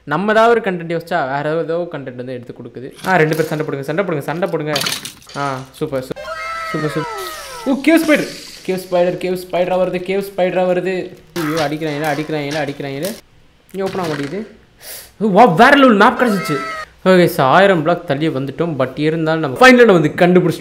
நம்ம ஏதாவது ஒரு கண்டென்ட் யோசிச்சா வேற ஏதோ கண்டென்ட் வந்து எடுத்து கொடுக்குது ஆ ரெண்டு பேர் சண்டை போடுங்க சண்டை போடுங்க சண்டை போடுங்க ஆ சூப்பர் சூப்பர் சூப்பர் ஓ cave spider cave spider cave ஸ்பைடரா வருது கேவ் ஸ்பைடரா வருது ஐயோ அடிக்கிறாங்க அடிக்கிறாங்க அடிக்கிறாங்க இங்கே ஓப்பன் ஆக மாட்டேங்குது ஓ, வா வேற லெவல் மேப் கிடச்சிச்சு ஓகே சார் ஆயிரம் பிளாக் தள்ளி வந்துட்டோம் பட் இருந்தாலும் நம்ம ஃபைனலில் வந்து கண்டுபிடிச்சிட்டோம்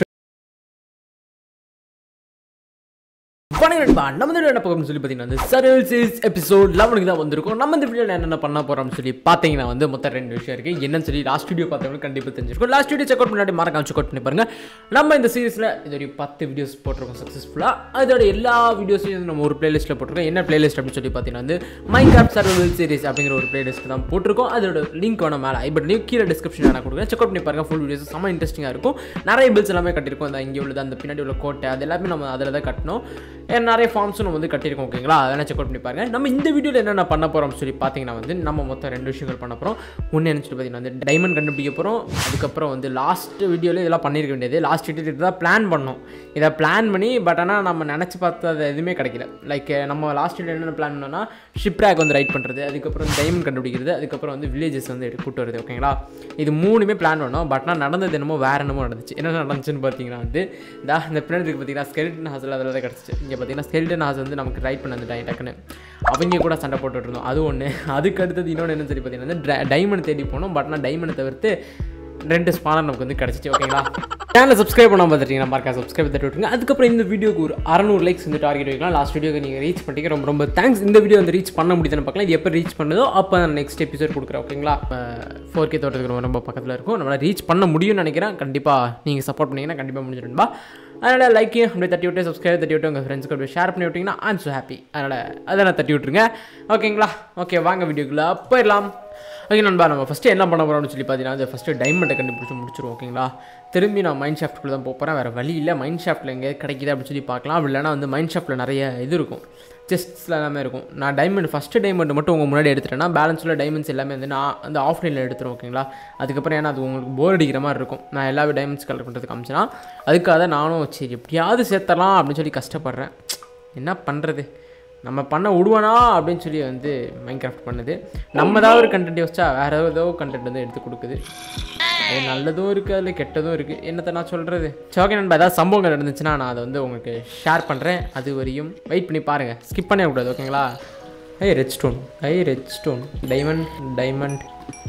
வணக்கம் நண்பா நம்ம இந்த என்ன பார்க்கணும்னு சொல்லி பார்த்தீங்கன்னா வந்து சர்வல் சீரிஸ் எபிசோட் லெவனுக்கு தான் வந்திருக்கும் நம்ம இந்த வீடியோவில் என்னென்ன பண்ண போகிறோம்னு சொல்லி பார்த்தீங்கன்னா வந்து மொத்தம் ரெண்டு விஷயம் இருக்குது என்னன்னு சொல்லி லாஸ்ட் வீடியோ பார்த்தவங்க கண்டிப்பாக தெரிஞ்சிருக்கும் லாஸ்ட் வீடியோ செக் அவுட் முன்னாடி மறக்காம செக் அவுட் பண்ணி பாருங்க நம்ம இந்த சீரிஸில் இது ஒரு பத்து வீடியோஸ் போட்டிருக்கோம் சக்ஸஸ்ஃபுல்லாக அதோட எல்லா வீடியோஸையும் நம்ம ஒரு பிளேலிஸ்ட்டில் போட்டிருக்கோம் என்ன பிளேலிஸ்ட் அப்படின்னு சொல்லி பார்த்தீங்கன்னா வந்து மைண்ட் கிராஃப்ட் சர்வல் சீரிஸ் அப்படிங்கிற ஒரு பிளேலிஸ்ட் தான் போட்டிருக்கோம் அதோட லிங்க் வேணும் மேலே ஐ பட்லையும் கீழே டிஸ்கிரிப்ஷன் நான் கொடுக்குறேன் செக் அவுட் பண்ணி பாருங்க ஃபுல் வீடியோஸ் செம்ம இன்ட்ரெஸ்டிங்காக இருக்கும் நிறைய பில்ஸ் எல்லாமே கட்டியிருக்கோம் அந்த இங்கே உள்ளது அந்த பின்னாடி உள்ள கோட்டை அது எல்லாமே நம்ம அதில் தான் கட்டணும் ஏன் நிறைய ஃபார்ம்ஸும் நம்ம வந்து கட்டியிருக்கோம் ஓகேங்களா அதெல்லாம் செக் அவுட் பண்ணி பாருங்க நம்ம இந்த வீடியோவில் என்னென்ன பண்ண போகிறோம்னு சொல்லி பார்த்தீங்கன்னா வந்து நம்ம மொத்தம் ரெண்டு விஷயங்கள் பண்ண போகிறோம் ஒன்று என்ன சொல்லி பார்த்தீங்கன்னா வந்து டைமண்ட் கண்டுபிடிக்க போகிறோம் அதுக்கப்புறம் வந்து லாஸ்ட் வீடியோவில் இதெல்லாம் பண்ணியிருக்க வேண்டியது லாஸ்ட் வீடியோ தான் பிளான் பண்ணோம் இதை பிளான் பண்ணி பட் ஆனால் நம்ம நினச்சி பார்த்தது எதுவுமே கிடைக்கல லைக் நம்ம லாஸ்ட் வீடியோ என்னென்ன பிளான் பண்ணோம்னா ஷிப்ராக் வந்து ரைட் பண்ணுறது அதுக்கப்புறம் டைமண்ட் கண்டுபிடிக்கிறது அதுக்கப்புறம் வந்து வில்லேஜஸ் வந்து எடுத்து கூட்டு வருது ஓகேங்களா இது மூணுமே பிளான் பண்ணோம் பட் ஆனால் நடந்தது என்னமோ வேற என்னமோ நடந்துச்சு என்ன நடந்துச்சுன்னு பார்த்தீங்கன்னா வந்து இந்த இந்த பின்னாடி இருக்கு பார்த்தீங்கன்னா ஸ்கெல்டன் ஹாஸில் அதில் தான் கிடச்சிச்சு இங்கே பார்த்தீங்கன்னா ஸ்கெல்டன் ஹாஸ் வந்து நமக்கு ரைட் பண்ண வந்துட்டாங்க டக்குன்னு அவங்க கூட சண்டை போட்டுட்டு இருந்தோம் அது ஒன்று அதுக்கு அடுத்தது இன்னொன்று என்னன்னு சொல்லி பார்த்தீங்கன்னா வந்து டைமண்ட் தேடி போனோம் பட் ஆனால் டைமண்டை தவிர்த்து ரெண்டு ஸ்பானர் நமக்கு வந்து கிடச்சிச்சு ஓகேங்களா சேனலை சப்ஸ்கிரைப் பண்ணாமல் பார்த்துட்டீங்கன்னா மறக்கா சப்ஸ்கிரைப் தட்டி விட்டுருங்க அதுக்கப்புறம் இந்த வீடியோக்கு ஒரு அறநூறு லைக்ஸ் வந்து டார்கெட் வைக்கலாம் லாஸ்ட் வீடியோக்கு நீங்கள் ரீச் பண்ணிட்டீங்க ரொம்ப ரொம்ப தேங்க்ஸ் இந்த வீடியோ வந்து ரீச் பண்ண முடியுதுன்னு பார்க்கலாம் இது எப்போ ரீச் பண்ணுதோ அப்போ நான் நெக்ஸ்ட் எபிசோட் கொடுக்குறேன் ஓகேங்களா ஃபோர் கே தோட்டத்துக்கு ரொம்ப ரொம்ப பக்கத்தில் இருக்கும் நம்மளால் ரீச் பண்ண முடியும்னு நினைக்கிறேன் கண்டிப்பாக நீங்கள் சப்போர்ட் பண்ணீங்கன்னா கண்டிப்பாக முடிஞ்சிடும்பா அதனால் லைக்கையும் அப்படியே தட்டி விட்டு சப்ஸ்கிரைப் தட்டி விட்டு உங்கள் ஃப்ரெண்ட்ஸ்க்கு அப்படியே ஷேர் பண்ணி விட்டிங்கன்னா ஐம் ஸோ ஹாப்பி அதனால் அதெல்லாம் தட்டி விட்ருங்க ஓகேங்களா ஓகே வாங்க வீடியோக்குள்ளே போயிடலாம் ஓகே நண்பா நம்ம ஃபஸ்ட்டு என்ன பண்ண போகிறோம்னு சொல்லி பார்த்தீங்கன்னா அது ஃபஸ்ட்டு டைமண்டை கண்டுபிடிச்சி முடிச்சிருவோம் ஓகேங்களா திரும்பி நான் மைண்ட் ஷாஃப்ட்டுக்குள்ளே தான் போக போகிறேன் வேறு வழி இல்லை மைண்ட் ஷாஃப்ட்டில் எங்கே கிடைக்குது அப்படின்னு சொல்லி பார்க்கலாம் அப்படி இல்லைனா வந்து மைண்ட் ஷாஃப்ட்டில் நிறைய இது இருக்கும் செஸ்ட்ஸில் எல்லாமே இருக்கும் நான் டைமண்ட் ஃபஸ்ட்டு டைமண்ட் மட்டும் உங்கள் முன்னாடி எடுத்துட்டேன்னா பேலன்ஸ் உள்ள டைமண்ட்ஸ் எல்லாமே வந்து நான் அந்த ஆஃப்லைனில் எடுத்துருவோம் ஓகேங்களா அதுக்கப்புறம் ஏன்னா அது உங்களுக்கு போர் அடிக்கிற மாதிரி இருக்கும் நான் எல்லா டைமண்ட்ஸ் கலெக்ட் பண்ணுறதுக்கு காமிச்சேன்னா அதுக்காக நானும் சரி எப்படியாவது சேர்த்தலாம் அப்படின்னு சொல்லி கஷ்டப்படுறேன் என்ன பண்ணுறது நம்ம பண்ண விடுவானா அப்படின்னு சொல்லி வந்து மைண்ட் கிராஃப்ட் பண்ணுது நம்ம ஏதாவது ஒரு கண்டென்ட் யோசிச்சா வேறு ஏதோ கண்டென்ட் வந்து எடுத்து கொடுக்குது அது நல்லதும் இருக்குது அதில் கெட்டதும் இருக்குது என்னத்தை நான் சொல்கிறது சரி ஓகே நண்பா ஏதாவது சம்பவங்கள் நடந்துச்சுன்னா நான் அதை வந்து உங்களுக்கு ஷேர் பண்ணுறேன் அது வரையும் வெயிட் பண்ணி பாருங்கள் ஸ்கிப் பண்ணவே கூடாது ஓகேங்களா ஐ ரெட் ஸ்டோன் ஐ red stone diamond diamond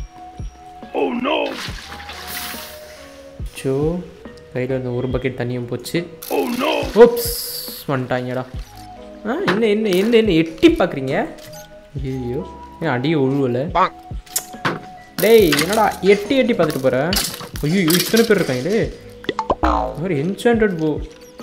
so கையில் வந்து ஒரு பக்கெட் தண்ணியும் போச்சு ஓப்ஸ் வந்துட்டாங்கடா ஆ என்ன என்ன என்ன என்ன எட்டி பார்க்குறீங்க ஐயோ ஏன் அடியே ஒழுவல டேய் என்னடா எட்டி எட்டி பார்த்துட்டு போகிற ஐயோ இத்தனை பேர் இருக்காங்களே ஒரு என்சாண்டட் போ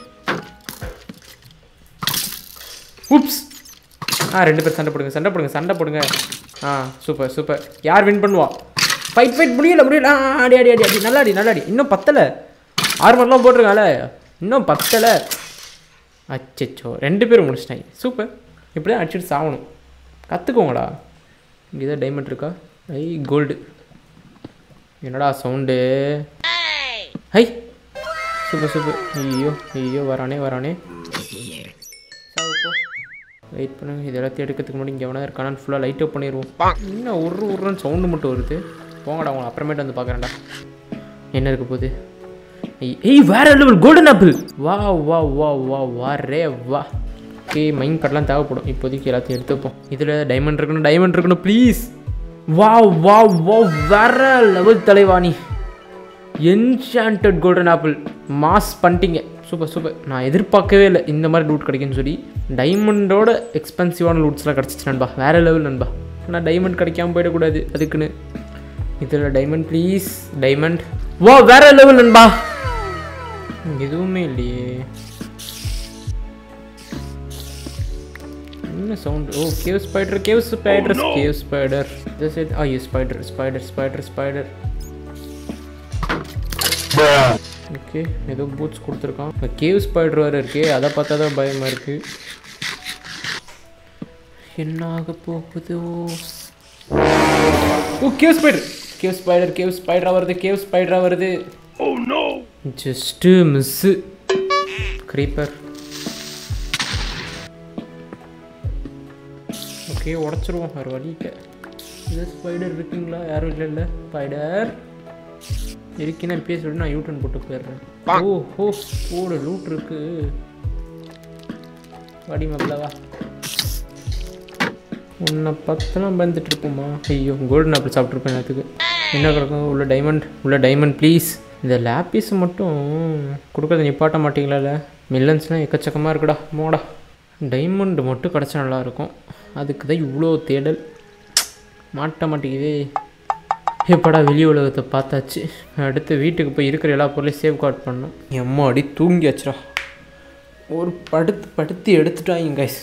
உப்ஸ் ஆ ரெண்டு பேர் சண்டை போடுங்க சண்டை போடுங்க சண்டை போடுங்க ஆ சூப்பர் சூப்பர் யார் வின் பண்ணுவா ஃபைட் ஃபைட் முடியல முடியல ஆ ஆ, அடி அடி அடி அடி நல்லா அடி நல்லா அடி இன்னும் பத்தலை ஆர்மர்லாம் போட்டிருக்காங்களே இன்னும் பத்தலை அச்சச்சோ ரெண்டு பேரும் முடிச்சிட்டாங்க சூப்பர் இப்படி தான் அடிச்சுட்டு சாகணும் கற்றுக்கோங்கடா இங்கே ஏதாவது டைமண்ட் இருக்கா ஐ கோல்டு என்னடா சவுண்டு ஹை சூப்பர் சூப்பர் ஐயோ ஐயோ வரானே வரானே சாவு போ வெயிட் பண்ணுங்க இது எல்லாத்தையும் எடுக்கிறதுக்கு முன்னாடி இங்கே எவனா இருக்கானு ஃபுல்லாக லைட் அப் பண்ணிடுவோம் என்ன உரு உருன்னு சவுண்டு மட்டும் வருது போங்கடா உங்களை அப்புறமேட்டு வந்து பார்க்குறேன்டா என்ன இருக்க போகுது ஏய், ஏய் வேற லெவல் கோல்டன் ஆப்பிள் வா வா வா வா வா ரே வா ஓகே மைண்ட் கார்டெலாம் தேவைப்படும் இப்போதைக்கு எல்லாத்தையும் எடுத்துப்போம் இதில் டைமண்ட் இருக்கணும் டைமண்ட் இருக்கணும் ப்ளீஸ் வா வா வா வேற லெவல் தலைவாணி என்சாண்டட் கோல்டன் ஆப்பிள் மாஸ் பண்ணிட்டீங்க சூப்பர் சூப்பர் நான் எதிர்பார்க்கவே இல்லை இந்த மாதிரி லூட் கிடைக்குன்னு சொல்லி டைமண்டோட எக்ஸ்பென்சிவான லூட்ஸ்லாம் கிடச்சிச்சு நண்பா வேறு லெவல் நண்பா ஆனால் டைமண்ட் கிடைக்காம போயிடக்கூடாது அதுக்குன்னு இதில் டைமண்ட் ப்ளீஸ் டைமண்ட் வா வேற லெவல் நண்பா எதுவுமே இல்லையே என்ன சவுண்ட் ஓ cave spider cave spider cave spider this is a spider spider spider spider okay ஏதோ பூட்ஸ் கொடுத்துருக்கான் கேவ் ஸ்பைடர் வேறு இருக்கே அதை பார்த்தா தான் பயமாக இருக்கு என்ன ஆக போகுதோ ஓ cave spider cave spider cave ஸ்பைடரா வருது கேவ் ஸ்பைடரா வருது ஜஸ்ட்டு மிஸ்ஸு க்ரீப்பர் ஓகே உடச்சிருவோம் வேறு வழி இல்லை இது ஸ்பைடர் இருக்கீங்களா யாரும் இல்லை இல்லை ஸ்பைடர் இருக்கீங்கன்னா இப்பயே சொல்லி நான் யூட்டன் போட்டு போயிடுறேன் ஓ ஹோ ஓட லூட் இருக்கு வாடி மப்பிளவா உன்னை பத்தெல்லாம் பயந்துட்டு இருப்போமா ஐயோ கோல்டன் ஆப்பிள் சாப்பிட்ருப்பேன் எல்லாத்துக்கு என்ன கிடக்கும் உள்ள டைமண்ட் உள்ள டைமண்ட் ப்ளீஸ் இந்த லேப்பீஸ் மட்டும் கொடுக்கறத நிப்பாட்ட மாட்டீங்களா மில்லன்ஸ்லாம் எக்கச்சக்கமாக இருக்குடா மோடா டைமண்ட் மட்டும் கிடச்சா நல்லாயிருக்கும் அதுக்கு தான் இவ்வளோ தேடல் மாட்ட மாட்டேங்குதே எப்படா வெளி உலகத்தை பார்த்தாச்சு அடுத்து வீட்டுக்கு போய் இருக்கிற எல்லா பொருளையும் சேவ் கார்ட் பண்ணணும் எம்மா அடி தூங்கியாச்சுடா ஒரு படுத்து படுத்து எடுத்துட்டாங்க கைஸ்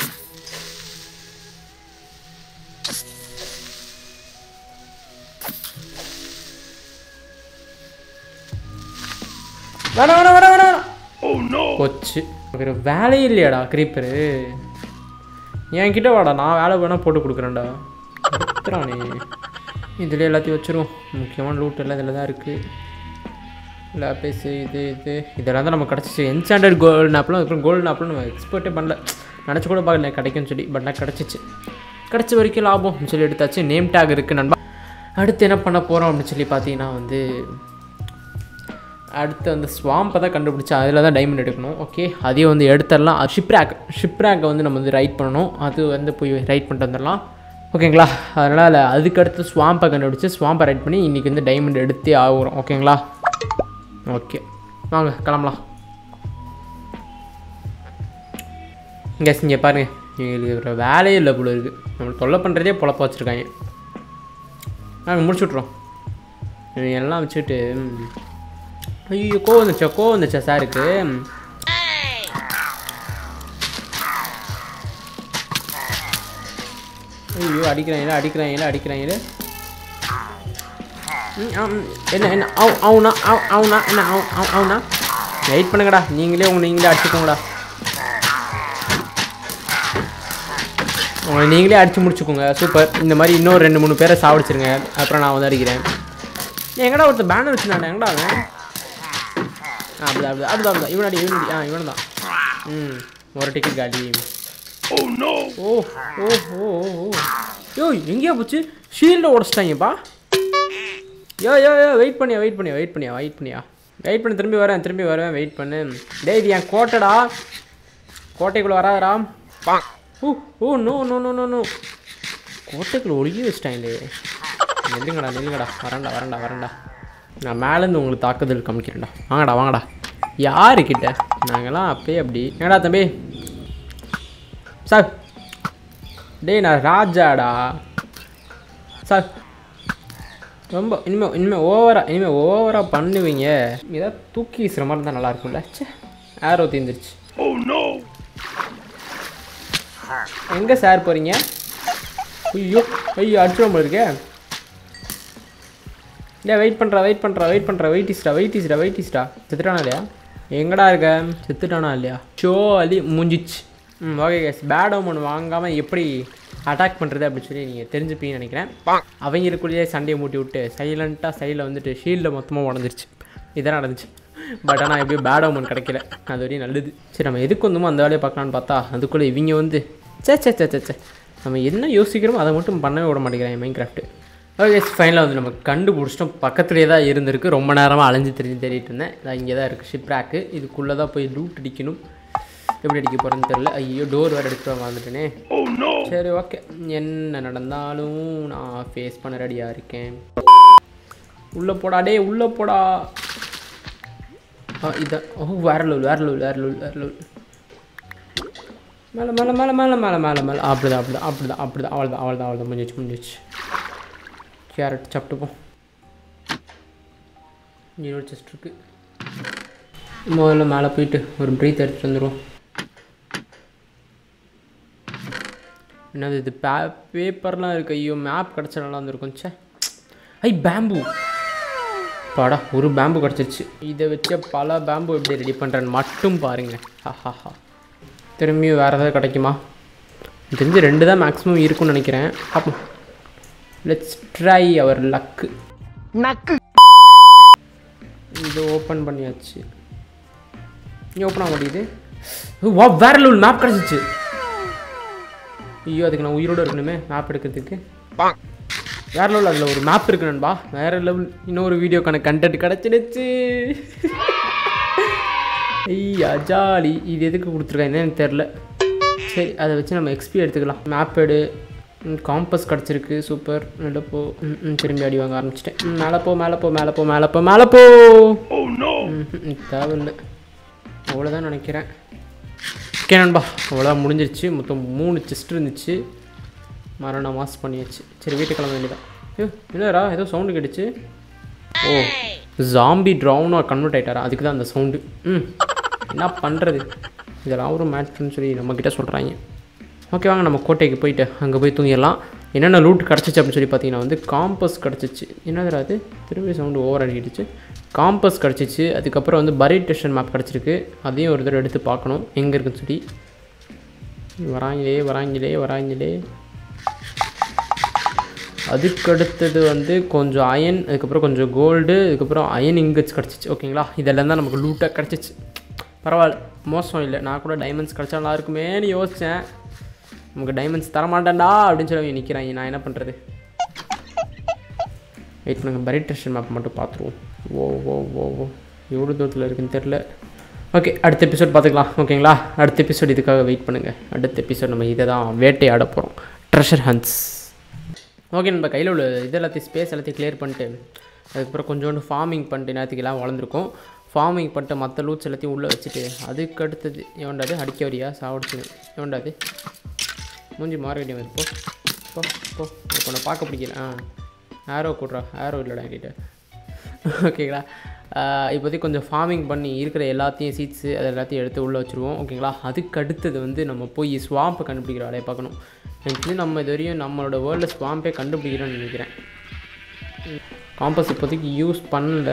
வேணாம் வேணாம் வேணாம் வேணாம் போச்சு வேறு வேலையே இல்லையாடா கிரீப்பரு என்கிட்ட வாடா நான் வேலை வேணால் போட்டு கொடுக்குறேன்டா எடுத்துறானே இதில் எல்லாத்தையும் வச்சிரும் முக்கியமான லூட் எல்லாம் இதில் தான் இருக்குது லேப்பேஸ் இது இது இதெல்லாம் தான் நம்ம கிடச்சிச்சு என்சாண்டட் கோல்டு ஆப்லாம் அப்புறம் கோல்டு ஆப்லாம் நம்ம எக்ஸ்போர்ட்டே பண்ணல நினச்சி கூட பார்க்கல கிடைக்கும்னு சொல்லி பட் நான் கிடச்சிச்சு கிடச்ச வரைக்கும் லாபம் சொல்லி எடுத்தாச்சு நேம் டேக் இருக்குது நண்பா அடுத்து என்ன பண்ண போகிறோம் அப்படின்னு சொல்லி பார்த்தீங்கன்னா வந்து அடுத்து அந்த ஸ்வாம்பை தான் கண்டுபிடிச்சா அதில் தான் டைமண்ட் எடுக்கணும் ஓகே அதையும் வந்து எடுத்துடலாம் அது ஷிப்ரேக் ஷிப்ரேக்கை வந்து நம்ம வந்து ரைட் பண்ணணும் அது வந்து போய் ரைட் பண்ணிட்டு வந்துடலாம் ஓகேங்களா அதனால் அதுக்கு அடுத்து ஸ்வாம்பை கண்டுபிடிச்சி ஸ்வாம்பை ரைட் பண்ணி இன்றைக்கி வந்து டைமண்ட் எடுத்தே ஆகுறோம் ஓகேங்களா ஓகே வாங்க கிளம்பலாம் இங்கே இங்கே பாருங்க எங்களுக்கு ஒரு வேலையே இல்லை போல இருக்குது நம்மளை தொல்லை பண்ணுறதே பொழப்ப வச்சுருக்காங்க நாங்கள் முடிச்சு விட்றோம் இவங்க எல்லாம் வச்சுட்டு ம், ஐயோ கோவம் வந்துச்சா கோவம் வந்துச்சா சாருக்கு ஐயோ அடிக்கிறாங்களே அடிக்கிறாங்களே அடிக்கிறாங்களே ம், ஆம், என்ன என்ன அவ் அவனா அவ் அவனா என்ன அவ் அவ் அவனா வெயிட் பண்ணுங்கடா நீங்களே உங்க நீங்களே அடிச்சுக்கோங்கடா உங்களை நீங்களே அடிச்சு முடிச்சுக்கோங்க சூப்பர் இந்த மாதிரி இன்னொரு ரெண்டு மூணு பேரை சாவடிச்சிருங்க அப்புறம் நான் வந்து அடிக்கிறேன் நீ எங்கடா ஒருத்தர் பேனர் வச்சுருந்தானே எங்கடா அவன் ஆ, அப்படிதான் அப்படிதான் அப்படிதான் அப்படிதான் இவனாடி இவனாடி ஆ இவன் தான் ம் ஒரு டிக்கெட் காலி ஓ ஓ ஓ ஓ ஓ யோ எங்கேயா போச்சு ஷீல்டை உடச்சிட்டாங்கப்பா யோ யோ யோ வெயிட் பண்ணியா வெயிட் பண்ணியா வெயிட் பண்ணியா வெயிட் பண்ணியா வெயிட் பண்ணி திரும்பி வரேன் திரும்பி வரேன் வெயிட் பண்ணு டேய் இது என் கோட்டைடா கோட்டைக்குள்ளே வராதடா ஓ ஓ no no no no no கோட்டைக்குள்ளே ஒழுகி வச்சிட்டாங்களே நெல்லுங்கடா நெல்லுங்கடா வரேன்டா வரேன்டா வரேன்டா நான் மேலேருந்து உங்களுக்கு தாக்குதல் காமிக்கிறேன்டா வாங்கடா வாங்கடா யாருக்கிட்ட நாங்களாம் அப்பயே அப்படி என்னடா தம்பி சார் டேய் நான் ராஜாடா சார் ரொம்ப இனிமேல் இனிமேல் ஓவராக இனிமேல் ஓவராக பண்ணுவீங்க ஏதாவது தூக்கி வீசுகிற மாதிரி இருந்தால் நல்லா இருக்கும்ல ச்சே ஆரோ தீந்துருச்சு எங்கே சார் போகிறீங்க ஐயோ ஐயோ அடிச்சிடும் போல இருக்கே டே வெயிட் பண்ணுறா வெயிட் பண்ணுறா வெயிட் பண்ணுறா வெயிட் இஸ்டா வெயிட் இஸ்டா வெயிட் இஸ்டா செத்துட்டானா இல்லையா எங்கடா இருக்க செத்துட்டானா இல்லையா ஷோ அலி மூஞ்சிச்சு ம் ஓகே கேஸ் பேட் ஒன்று வாங்காமல் எப்படி அட்டாக் பண்ணுறது அப்படின்னு சொல்லி நீங்கள் தெரிஞ்சுப்பீங்கன்னு நினைக்கிறேன் அவங்களுக்குள்ளேயே சண்டையை மூட்டி விட்டு சைலண்ட்டாக சைடில் வந்துட்டு ஷீல்டில் மொத்தமாக உடஞ்சிருச்சு இதான் நடந்துச்சு பட் ஆனால் எப்படியும் பேட் ஓமன் கிடைக்கல அது வரையும் நல்லது சரி நம்ம எதுக்கு வந்தோமோ அந்த வேலையை பார்க்கலான்னு பார்த்தா அதுக்குள்ளே இவங்க வந்து சே சே சே சே சே நம்ம என்ன யோசிக்கிறோமோ அதை மட்டும் பண்ணவே விட மாட்டேங்கிறாங்க மைண்ட் கிராஃப்ட்டு ஓகே ஃபைனலாக வந்து நம்ம கண்டுபிடிச்சிட்டோம் பக்கத்துலேயே தான் இருந்திருக்கு ரொம்ப நேரமாக அலைஞ்சு தெரிஞ்சு தேடிட்டு இருந்தேன் நான் இங்கே தான் இருக்குது ஷிப் ரேக்கு இதுக்குள்ளே தான் போய் லூட் அடிக்கணும் எப்படி அடிக்க போகிறேன்னு தெரில ஐயோ டோர் வேறு எடுத்துட்டு வந்துட்டேனே சரி ஓகே என்ன நடந்தாலும் நான் ஃபேஸ் பண்ண ரெடியாக இருக்கேன் உள்ளே போடா டேய் உள்ளே போடா ஆ இதான் ஓ வேற லூல் வேற லூல் வேற லூல் வேற லூல் மேலே மேலே மேலே மேலே மேலே மேலே மேலே அப்படிதான் அப்படிதான் அப்படிதான் அப்படிதான் அவ்வளோதான் அவ்வளோதான் அவ்வளோதான் முடிஞ்சிச்சு முடிஞ்சிச்சு கேரட் சாப்பிட்டுப்போம் இன்னொரு செஸ்ட் இருக்கு முதல்ல மேலே போயிட்டு ஒரு ப்ரீத் எடுத்துட்டு வந்துடுவோம் என்னது இது பே பேப்பர்லாம் இருக்கு ஐயோ மேப் கிடச்சா நல்லா இருந்திருக்கும் ச்சே ஐ பேம்பு பாடா ஒரு பேம்பு கிடச்சிருச்சு இதை வச்சு பல பேம்பு எப்படி ரெடி பண்ணுறேன்னு மட்டும் பாருங்க ஹா திரும்பியும் வேறு ஏதாவது கிடைக்குமா எனக்கு தெரிஞ்சு ரெண்டு தான் மேக்ஸிமம் இருக்கும்னு நினைக்கிறேன் பார்ப்போம் லெட்ஸ் ட்ரை அவர் லக்கு நக்கு இது ஓப்பன் பண்ணியாச்சு இங்கே ஓப்பன் ஆக மாட்டேங்குது ஓ, வா வேற லெவல் மேப் கிடச்சிச்சு ஐயோ அதுக்கு நான் உயிரோடு இருக்கணுமே மேப் எடுக்கிறதுக்கு வேற லெவல் அதில் ஒரு மேப் இருக்கு நண்பா வேற லெவல் இன்னொரு வீடியோக்கான கண்டென்ட் கிடச்சிடுச்சு ஐயா ஜாலி இது எதுக்கு கொடுத்துருக்காங்க எனக்கு தெரில சரி அதை வச்சு நம்ம எக்ஸ்பி எடுத்துக்கலாம் மேப்பேடு காம்பஸ் கிடச்சிருக்கு சூப்பர் நல்லா போ ம், ம், திரும்பி அடி வாங்க ஆரம்பிச்சிட்டேன் ம், மேலே போ மேலே போ மேலே போ மேலே போ மேலே போ ம், ம், தேவையில்லை அவ்வளோதான் நினைக்கிறேன் ஓகே நண்பா அவ்வளோதான் முடிஞ்சிருச்சு மொத்தம் மூணு செஸ்ட் இருந்துச்சு மரண மாஸ் பண்ணியாச்சு சரி வீட்டுக்கு கிளம்ப வேண்டியதான் ஐயோ என்னடா ஏதோ சவுண்டு கேட்டுச்சு ஓ ஜாம்பி ட்ரௌனாக கன்வெர்ட் ஆகிட்டாரா அதுக்கு தான் அந்த சவுண்டு ம் என்ன பண்ணுறது இதெல்லாம் ஒரு மேட்ருன்னு சொல்லி நம்மக்கிட்ட சொல்கிறாங்க ஓகே வாங்க நம்ம கோட்டைக்கு போயிட்டு அங்கே போய் தூங்கிடலாம் என்னென்ன லூட் கிடச்சிச்சு அப்படின்னு சொல்லி பார்த்தீங்கன்னா வந்து காம்பஸ் கிடச்சிச்சு என்னதுடா அது திரும்பி சவுண்டு ஓவர் அடிக்கிடுச்சு காம்பஸ் கிடச்சிச்சு அதுக்கப்புறம் வந்து பரி டெஸ்டன் மேப் கிடச்சிருக்கு அதையும் ஒரு தடவை எடுத்து பார்க்கணும் எங்கே இருக்குன்னு சொல்லி வராங்களே வராங்களே வராங்களே அதுக்கு அடுத்தது வந்து கொஞ்சம் அயன் அதுக்கப்புறம் கொஞ்சம் கோல்டு அதுக்கப்புறம் அயன் இங்கட்ஸ் கிடச்சிச்சு ஓகேங்களா இதெல்லாம் தான் நமக்கு லூட்டாக கிடச்சிச்சு பரவாயில்ல மோசம் இல்லை நான் கூட டைமண்ட்ஸ் கிடச்சா நல்லா இருக்குமேன்னு யோசித்தேன் நமக்கு டைமண்ட்ஸ் தரமாட்டேன்டா அப்படின்னு சொல்லி நிற்கிறாங்க நான் என்ன பண்ணுறது வெயிட் பண்ணுங்கள் பரி டெஸ்டன் மேப் மட்டும் பார்த்துருவோம் ஓ ஓ ஓ ஓ எவ்வளோ தூரத்தில் இருக்குன்னு தெரில ஓகே அடுத்த எபிசோட் பார்த்துக்கலாம் ஓகேங்களா அடுத்த எபிசோட் இதுக்காக வெயிட் பண்ணுங்கள் அடுத்த எபிசோட் நம்ம இதை தான் வேட்டையாட போகிறோம் ட்ரெஷர் ஹன்ஸ் ஓகே நம்ம கையில் உள்ள இது எல்லாத்தையும் ஸ்பேஸ் எல்லாத்தையும் கிளியர் பண்ணிட்டு அதுக்கப்புறம் கொஞ்சோண்டு ஃபார்மிங் பண்ணிட்டு நேரத்துக்கெல்லாம் வளர்ந்துருக்கும் ஃபார்மிங் பண்ணிட்டு மற்ற லூட்ஸ் எல்லாத்தையும் உள்ளே வச்சுட்டு அதுக்கு அடுத்தது எவன்டாது அடிக்க வரியா சாவடிச்சு எவன்டாது மூஞ்சி மார்க்கெட்டிங் வருது போ போ போ இப்போ உன்னை பார்க்க பிடிக்கல ஆ ஆரோ கூட்றா ஆரோ இல்லைடா என்கிட்ட ஓகேங்களா ஆஹ் இப்போதைக்கு கொஞ்சம் ஃபார்மிங் பண்ணி இருக்கிற எல்லாத்தையும் சீட்ஸு அது எல்லாத்தையும் எடுத்து உள்ளே வச்சுருவோம் ஓகேங்களா அதுக்கு அடுத்தது வந்து நம்ம போய் ஸ்வாம்பை கண்டுபிடிக்கிற வேலையை பார்க்கணும் ஆக்சுவலி நம்ம இது வரையும் நம்மளோட வேர்ல்டில் ஸ்வாம்பே கண்டுபிடிக்கிறோன்னு நினைக்கிறேன் காம்பஸ் இப்போதைக்கு யூஸ் பண்ணல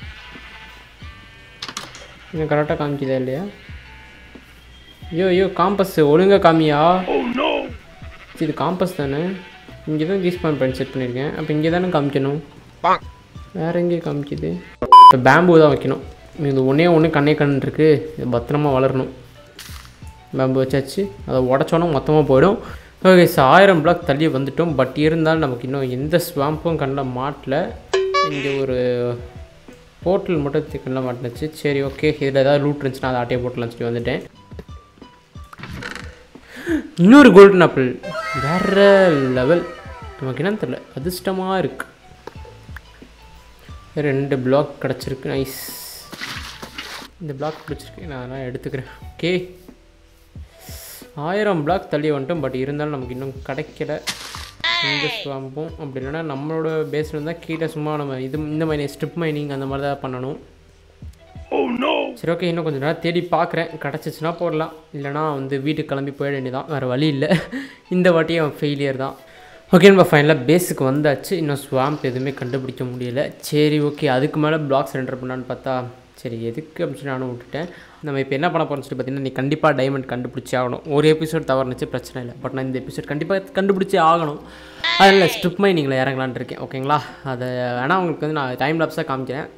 இன்னும் கரெக்டாக காமிக்குதா இல்லையா ஐயோ ஐயோ காம்பஸ் ஒழுங்கா காமியா சரி, இது காம்பஸ் தானே இங்கே தான் ரீஸ்பான் பாயிண்ட் செட் பண்ணியிருக்கேன் அப்போ இங்கே தானே காமிக்கணும் வேறு எங்கே காமிக்குது இப்போ பேம்பு தான் வைக்கணும் இது ஒன்றே ஒன்று கண்ணே கண் இருக்குது இது பத்திரமா வளரணும் பேம்பு வச்சாச்சு அதை உடச்சோன்னா மொத்தமாக போயிடும் ஓகே சார் ஆயிரம் பிளாக் தள்ளி வந்துட்டோம் பட் இருந்தாலும் நமக்கு இன்னும் எந்த ஸ்வாம்பும் கண்ணில் மாட்டல இங்கே ஒரு போர்ட்டல் மட்டும் கண்ணில் மாட்டினுச்சு சரி ஓகே இதில் ஏதாவது லூட் இருந்துச்சுன்னா அதை ஆட்டையை போட்டலாம்னு சொல்லி வந்துட்டேன் இன்னொரு கோல்டன் ஆப்பிள் வேற லெவல் நமக்கு என்னன்னு தெரியல அதிர்ஷ்டமாக இருக்கு ரெண்டு பிளாக் கிடச்சிருக்கு நைஸ் இந்த பிளாக் பிடிச்சிருக்கு நான் அதெல்லாம் எடுத்துக்கிறேன் ஓகே ஆயிரம் பிளாக் தள்ளி வந்துட்டோம் பட் இருந்தாலும் நமக்கு இன்னும் கிடைக்கல இந்த ஸ்வாம்பும் அப்படி இல்லைன்னா நம்மளோட பேஸில் இருந்தால் கீழே சும்மா நம்ம இது இந்த மாதிரி ஸ்ட்ரிப் மைனிங் அந்த மாதிரி தான் பண்ணணும் சரி ஓகே இன்னும் கொஞ்சம் நேரம் தேடி பார்க்குறேன் கிடச்சிச்சின்னா போடலாம் இல்லைனா வந்து வீட்டுக்கு கிளம்பி போயிட வேண்டியதான் வேறு வழி இல்லை இந்த வாட்டியும் ஃபெயிலியர் தான் ஓகே நம்ம ஃபைனலாக பேஸுக்கு வந்தாச்சு இன்னும் ஸ்வாம்ப் எதுவுமே கண்டுபிடிக்க முடியல சரி ஓகே அதுக்கு மேலே பிளாக்ஸ் என்டர் பண்ணான்னு பார்த்தா சரி எதுக்கு அப்படின்னு சொல்லி நானும் விட்டுட்டேன் நம்ம இப்போ என்ன பண்ண போகிறோம்னு சொல்லி பார்த்தீங்கன்னா நீ கண்டிப்பாக டைமண்ட் கண்டுபிடிச்சே ஆகணும் ஒரு எபிசோட் தவறுனுச்சு பிரச்சனை இல்லை பட் நான் இந்த எபிசோட் கண்டிப்பாக கண்டுபிடிச்சே ஆகணும் அதில் ஸ்ட்ரிப் மைனிங்கில் இறங்கலான்னு இருக்கேன் ஓகேங்களா அதை வேணால் உங்களுக்கு வந்து நான் டைம் லாப்ஸாக காமிக்கிறேன்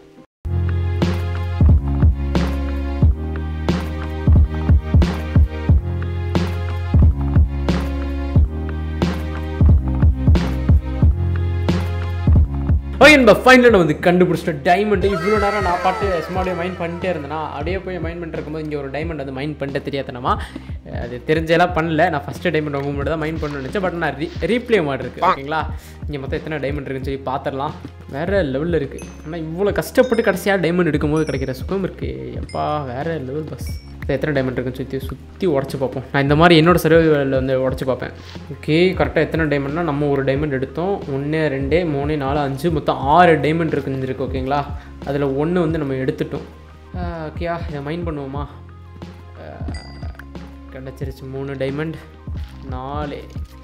ஓகே நம்ம ஃபைனலில் நான் வந்து கண்டுபிடிச்சிட்டேன் டைமண்ட் இவ்வளோ நேரம் நான் பாட்டு சும்மா அப்படியே மைண்ட் பண்ணிட்டே இருந்தேன்னா அப்படியே போய் மைண்ட் பண்ணிட்டு இருக்கும்போது இங்கே ஒரு டைமண்ட் வந்து மைண்ட் பண்ணிட்டு தெரியாதனமா அது தெரிஞ்செல்லாம் பண்ணல நான் ஃபஸ்ட்டு டைமண்ட் வாங்க மட்டும் தான் மைண்ட் பண்ணணும்னு நினச்சேன் பட் நான் ரீ ரீப்ளே மாடு இருக்குது ஓகேங்களா இங்கே மொத்தம் எத்தனை டைமண்ட் இருக்குன்னு சொல்லி பார்த்துடலாம் வேறு லெவலில் இருக்குது ஆனால் இவ்வளோ கஷ்டப்பட்டு கடைசியாக டைமண்ட் எடுக்கும்போது கிடைக்கிற சுகம் இருக்குது எப்பா வேறு லெவல் பஸ் எத்தனை டைமண்ட் இருக்குன்னு சுற்றி சுற்றி உடச்சி பார்ப்போம் நான் இந்த மாதிரி என்னோட சர்வைவலில் வந்து உடச்சி பார்ப்பேன் ஓகே கரெக்டாக எத்தனை டைமண்ட்னா நம்ம ஒரு டைமண்ட் எடுத்தோம் ஒன்று ரெண்டு மூணு நாலு அஞ்சு மொத்தம் ஆறு டைமண்ட் இருக்குன்னு இருக்கு ஓகேங்களா அதில் ஒன்று வந்து நம்ம எடுத்துட்டோம் ஓகேயா இதை மைண்ட் பண்ணுவோமா கிடச்சிருச்சு மூணு டைமண்ட் நாலு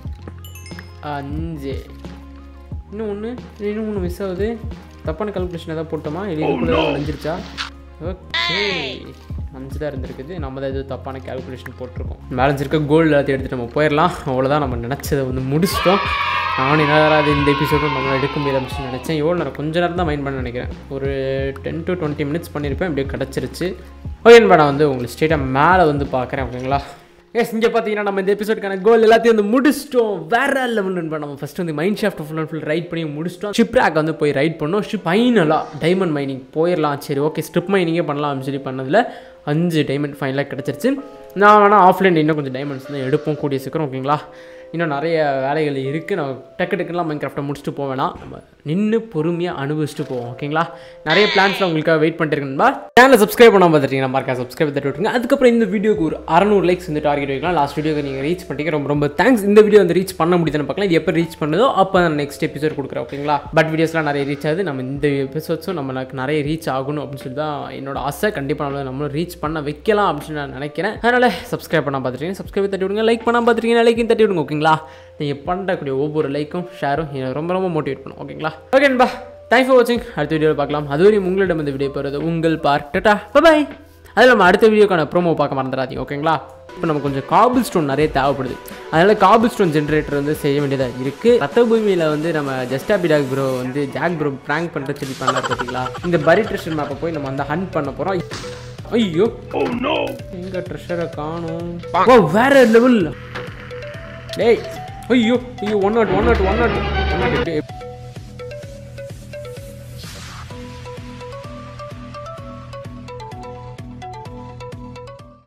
அஞ்சு இன்னும் ஒன்று இன்னும் ஒன்று மிஸ் ஆகுது தப்பான கால்குலேஷன் ஏதாவது போட்டோமா இல்லை இதுக்குள்ளே அடைஞ்சிருச்சா ஓகே அஞ்சு தான் இருந்திருக்குது நம்ம தான் எதுவும் தப்பான கால்குலேஷன் போட்டிருக்கோம் பேலன்ஸ் இருக்க கோல்டு எல்லாத்தையும் எடுத்துகிட்டு நம்ம போயிடலாம் அவ்வளோதான் நம்ம நினச்சதை வந்து முடிச்சிட்டோம் நானும் என்ன அது இந்த எபிசோடும் நம்மளால் எடுக்க முடியாது நினச்சேன் எவ்வளோ நேரம் கொஞ்ச நேரம் தான் மைண்ட் பண்ண நினைக்கிறேன் ஒரு டென் டு டுவெண்ட்டி மினிட்ஸ் பண்ணியிருப்பேன் இப்படியே கிடச்சிருச்சு ஓகே நான் வந்து உங்களுக்கு ஸ்ட்ரெயிட்டாக மேலே வந்து பார்க்குறேன் ஓகேங்களா எஸ் இங்கே பார்த்தீங்கன்னா நம்ம இந்த எபிசோடுக்கான கோல் எல்லாத்தையும் வந்து முடிச்சிட்டோம் வேற லெவல் நண்பா நம்ம ஃபஸ்ட் வந்து mineshaft full and full right பண்ணி முடிச்சிட்டோம் ஷிப் ரேக் வந்து போய் ரைட் பண்ணோம் ஷிப் ஃபைனலாக டைமண்ட் மைனிங் போயிடலாம் சரி ஓகே ஸ்ட்ரிப் மைனிங்கே பண்ணலாம் அப்படின்னு சொல்லி பண்ணதில் அஞ்சு டைமண்ட் ஃபைனலாக கிடச்சிருச்சு நான் வேணால் ஆஃப்லைன் இன்னும் கொஞ்சம் டைமண்ட்ஸ் தான் எடுப்போம் கூடிய சீக்கிரம் ஓகேங்களா இன்னும் நிறைய வேலைகள் இருக்குது நான் டக்கு டக்குலாம் மைண்ட் கிராஃப்ட்டை முடிச்சுட்டு போவேனா நம்ம நின்று பொறுமையாக அனுபவிச்சுட்டு போவோம் ஓகேங்களா நிறைய பிளான்ஸில் உங்களுக்காக வெயிட் பண்ணிட்டு இருக்கேன்பா சேனலை சப்ஸ்கிரைப் பண்ணாமல் பார்த்துட்டீங்கன்னா மறக்கா சப்ஸ்கிரைப் தட்டி விட்டுருங்க அதுக்கப்புறம் இந்த வீடியோக்கு ஒரு அறநூறு லைக்ஸ் வந்து டார்கெட் வைக்கலாம் லாஸ்ட் வீடியோக்கு நீங்கள் ரீச் பண்ணிட்டீங்க ரொம்ப ரொம்ப தேங்க்ஸ் இந்த வீடியோ வந்து ரீச் பண்ண முடியுதுன்னு பார்க்கலாம் இது எப்போ ரீச் பண்ணுதோ அப்போ நான் நெக்ஸ்ட் எபிசோட் கொடுக்குறேன் ஓகேங்களா பட் வீடியோஸ்லாம் நிறைய ரீச் ஆகுது நம்ம இந்த எபிசோட்ஸும் நம்மளுக்கு நிறைய ரீச் ஆகணும் அப்படின்னு சொல்லி தான் என்னோட ஆசை கண்டிப்பாக நம்ம நம்மளும் ரீச் பண்ண வைக்கலாம் அப்படின்னு சொல்லி நான் நினைக்கிறேன் அதனால் சப்ஸ்கிரைப் பண்ணால் பார்த்துட்டீங்க சப்ஸ்கிரைப் தட்டி விடுங்க லைக் பண்ணால் பார்த்துட்டீங்கன்னா லைக்கையும் தட்டி விடுங்க ஓகேங்களா நீங்கள் பண்ணக்கூடிய ஒவ்வொரு லைக்கும் ஷேரும் எனக்கு ரொம்ப ரொம்ப மோட்டிவேட் பண்ணும் ஓகேங்களா ஓகே நண்பா தேங்க்ஸ் ஃபார் வாட்சிங் அடுத்த வீடியோவில் பார்க்கலாம் அதுவரையும் உங்களிடம் இந்த வீடியோ போகிறது உங்கள் பார்க் டட்டா பாய் அதில் நம்ம அடுத்த வீடியோக்கான ப்ரோமோ பார்க்க மறந்துடாதீங்க ஓகேங்களா இப்போ நமக்கு கொஞ்சம் காபிள் ஸ்டோன் நிறைய தேவைப்படுது அதனால் காபிள் ஸ்டோன் ஜென்ரேட்டர் வந்து செய்ய வேண்டியதாக இருக்குது ரத்த பூமியில் வந்து நம்ம ஜஸ்டாபி டாக் ப்ரோ வந்து ஜாக் ப்ரோ ப்ராங்க் பண்ணுற சொல்லி பண்ணலாம் பார்த்தீங்களா இந்த பரி ட்ரெஷர் மேப்பை போய் நம்ம வந்து ஹண்ட் பண்ண போகிறோம் ஐயோ எங்க ட்ரெஷரை காணும் ஓ வேற லெவல் டேய் ஐயோ ஐயோ one not one not one not one not